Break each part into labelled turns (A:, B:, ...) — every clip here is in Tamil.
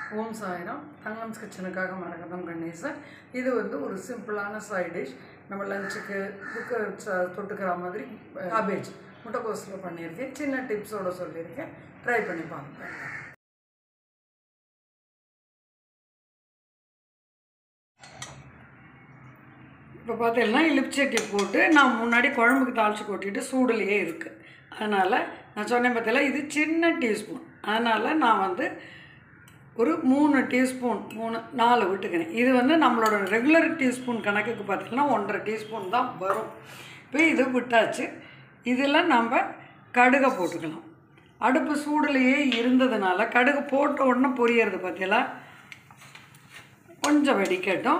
A: ஓம் சாயிரம் தங்கம்ஸ் கிச்சனுக்காக மரகதம் கணேசன் இது வந்து ஒரு சிம்பிளான சைட் டிஷ் நம்ம லஞ்சுக்கு புக்கு தொட்டுக்கிற மாதிரி காபேஜ் முட்டைக்கோஸில் பண்ணியிருக்கேன் சின்ன டிப்ஸோட சொல்லியிருக்கேன் ட்ரை பண்ணி பாருங்க இப்போ பார்த்தீங்கன்னா இலிப்சட்டி போட்டு நான் முன்னாடி குழம்புக்கு தாளித்து கொட்டிட்டு சூடுலேயே இருக்குது அதனால் நான் சொன்னேன் பார்த்தீங்களா இது சின்ன டீஸ்பூன் அதனால் நான் வந்து ஒரு மூணு டீஸ்பூன் மூணு நாலு விட்டுக்கிறேன் இது வந்து நம்மளோட ரெகுலர் டீஸ்பூன் கணக்குக்கு பார்த்தீங்கன்னா ஒன்றரை டீஸ்பூன் தான் வரும் இப்போ இது விட்டாச்சு இதில் நம்ம கடுகை போட்டுக்கலாம் அடுப்பு சூடுலேயே இருந்ததுனால கடுகு போட்ட உடனே பொரியறது பார்த்தீங்களா கொஞ்சம் வெடிக்கட்டும்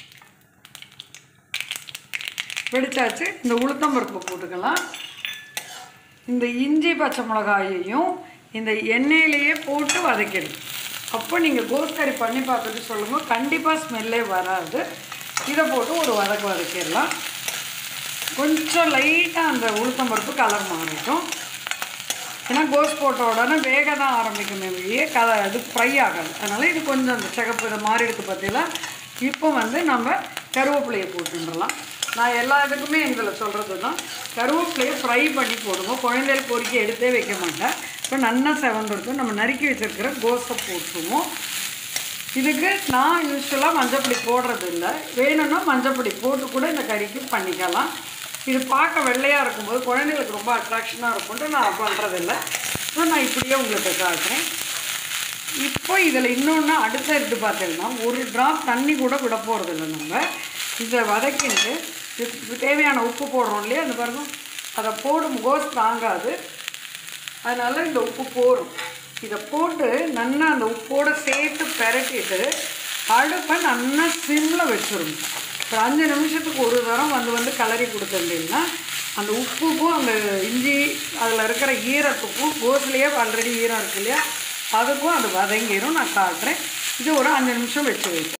A: வெடிச்சாச்சு இந்த உளுத்தம்பருப்பு போட்டுக்கலாம் இந்த இஞ்சி பச்சை மிளகாயையும் இந்த எண்ணெயிலேயே போட்டு வதக்கிடும் அப்போ நீங்கள் கோஸ் கறி பண்ணி பார்த்துட்டு சொல்லுங்கள் கண்டிப்பாக ஸ்மெல்லே வராது இதை போட்டு ஒரு வதக்கு வதக்கிடலாம் கொஞ்சம் லைட்டாக அந்த உளுத்தம்பருப்பு கலர் மாறிட்டோம் ஏன்னா கோஸ் போட்ட உடனே வேக தான் ஆரம்பிக்குமே வெளியே கல இது ஃப்ரை ஆகாது அதனால் இது கொஞ்சம் அந்த சிகப்பு இதை மாறி இருக்கு பார்த்தீங்களா இப்போ வந்து நம்ம கருவேப்பிலையை போட்டுடலாம் நான் எல்லா இதுக்குமே இதில் சொல்கிறது தான் கருவேப்பிலையை ஃப்ரை பண்ணி போடுங்க குழந்தைகள் பொறுக்கி எடுத்தே வைக்க மாட்டேன் இப்போ நல்லா செவந்துருக்கும் நம்ம நறுக்கி வச்சுருக்கிற கோஸை போட்டுருவோம் இதுக்கு நான் யூஸ்வலாக மஞ்சப்பொடி போடுறது இல்லை வேணும்னா மஞ்சப்பொடி போட்டு கூட இந்த கறிக்கு பண்ணிக்கலாம் இது பார்க்க வெள்ளையாக இருக்கும்போது குழந்தைகளுக்கு ரொம்ப அட்ராக்ஷனாக இருக்கும்ட்டு நான் பண்ணுறதில்ல ஸோ நான் இப்படியே உங்களுக்கு காட்டுறேன் இப்போ இதில் இன்னொன்று அடுத்த இது பார்த்தீங்கன்னா ஒரு ட்ராப் தண்ணி கூட விட போகிறதில்ல நம்ம இதை வதக்கிட்டு இதுக்கு தேவையான உப்பு போடுறோம் இல்லையா அந்த பாருங்க அதை போடும் கோஸ் தாங்காது அதனால் இந்த உப்பு போடும் இதை போட்டு நல்லா அந்த உப்போடு சேர்த்து பெரட்டிட்டு அடுப்பை நல்லா சிம்மில் வச்சிடணும் ஒரு அஞ்சு நிமிஷத்துக்கு ஒரு தரம் வந்து வந்து கலரி கொடுத்துருந்தீங்கன்னா அந்த உப்புக்கும் அந்த இஞ்சி அதில் இருக்கிற ஈரத்துக்கும் கோஸ்லேயே ஆல்ரெடி ஈரம் இருக்கு இல்லையா அதுக்கும் அது வதங்கிடும் நான் காட்டுறேன் இது ஒரு அஞ்சு நிமிஷம் வச்சு வைப்பேன்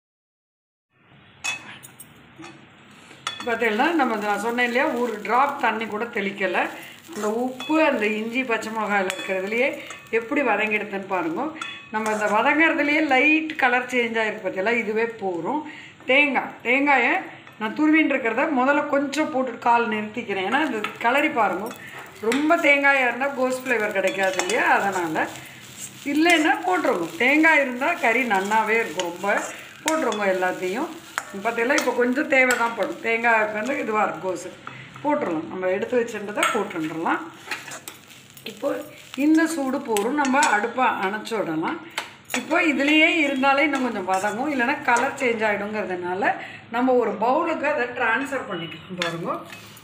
A: பார்த்தீங்கன்னா நம்ம நான் சொன்னேன் இல்லையா ஒரு ட்ராப் தண்ணி கூட தெளிக்கலை அந்த உப்பு அந்த இஞ்சி பச்சை மிளகாயில் இருக்கிறதுலையே எப்படி வதங்கிடுதுன்னு பாருங்க நம்ம இந்த வதங்கிறதுலையே லைட் கலர் சேஞ்ச் ஆகிருக்கு பார்த்தீங்களா இதுவே போகும் தேங்காய் தேங்காயை நான் துருவின்னு இருக்கிறத முதல்ல கொஞ்சம் போட்டு கால் நிறுத்திக்கிறேன் ஏன்னா இது கலரி பாருங்க ரொம்ப தேங்காயாக இருந்தால் கோஸ் ஃப்ளேவர் கிடைக்காது இல்லையா அதனால் இல்லைன்னா போட்டுருங்க தேங்காய் இருந்தால் கறி நன்னாவே இருக்கும் ரொம்ப போட்டுருங்க எல்லாத்தையும் பார்த்தீங்களா இப்போ கொஞ்சம் தேவை தான் படும் தேங்காய் வந்து இதுவாக இருக்கும் கோஸு போட்டுடலாம் நம்ம எடுத்து வச்சுன்றதை போட்டுடலாம் இப்போ இந்த சூடு போரும் நம்ம அடுப்பை அணைச்சி விடலாம் இப்போ இதுலேயே இருந்தாலே இன்னும் கொஞ்சம் வதங்கும் இல்லைன்னா கலர் சேஞ்ச் ஆகிடுங்கிறதுனால நம்ம ஒரு பவுலுக்கு அதை ட்ரான்ஸ்ஃபர் பண்ணிக்கலாம் பாருங்க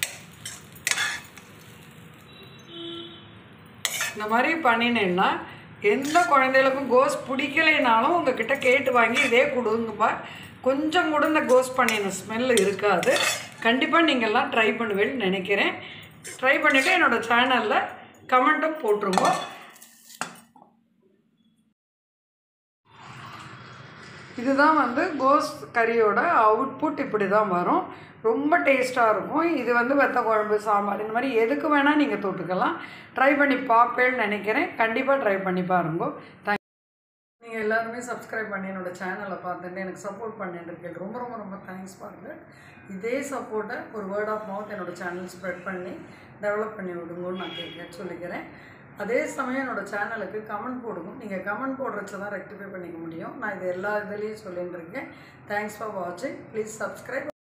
A: இந்த மாதிரி பண்ணினேன்னா எந்த குழந்தைகளுக்கும் கோஸ் பிடிக்கலைனாலும் உங்ககிட்ட கேட்டு வாங்கி இதே கொடுங்கப்பா கொஞ்சம் கூட இந்த கோஸ் பண்ணின ஸ்மெல் இருக்காது கண்டிப்பாக நீங்கள்லாம் ட்ரை பண்ணுவேன்னு நினைக்கிறேன் ட்ரை பண்ணிவிட்டு என்னோடய சேனலில் கமெண்ட்டும் போட்டுருங்க இதுதான் வந்து கோஸ் கறியோட அவுட்புட் இப்படி தான் வரும் ரொம்ப டேஸ்ட்டாக இருக்கும் இது வந்து வெத்த குழம்பு சாம்பார் இந்த மாதிரி எதுக்கு வேணால் நீங்கள் தொட்டுக்கலாம் ட்ரை பண்ணி பார்ப்பேன்னு நினைக்கிறேன் கண்டிப்பாக ட்ரை பண்ணி பாருங்க தேங்க் நீங்கள் எல்லாருமே சப்ஸ்கிரைப் பண்ணி என்னோட சேனலை பார்த்துட்டு எனக்கு சப்போர்ட் பண்ணிட்டு இருக்கேன் ரொம்ப ரொம்ப ரொம்ப தேங்க்ஸ் பாருங்க இதே சப்போர்ட்டை ஒரு வேர்ட் ஆஃப் மவுத் என்னோட சேனல் ஸ்ப்ரெட் பண்ணி டெவலப் பண்ணி விடுங்கன்னு நான் கேட்க சொல்லிக்கிறேன் அதே சமயம் என்னோட சேனலுக்கு கமெண்ட் போடுங்க நீங்கள் கமெண்ட் போடுறச்ச தான் ரெக்டிஃபை பண்ணிக்க முடியும் நான் இது எல்லா இதுலேயும் சொல்லிட்டு இருக்கேன் தேங்க்ஸ் ஃபார் வாட்சிங் ப்ளீஸ் சப்ஸ்கிரைப்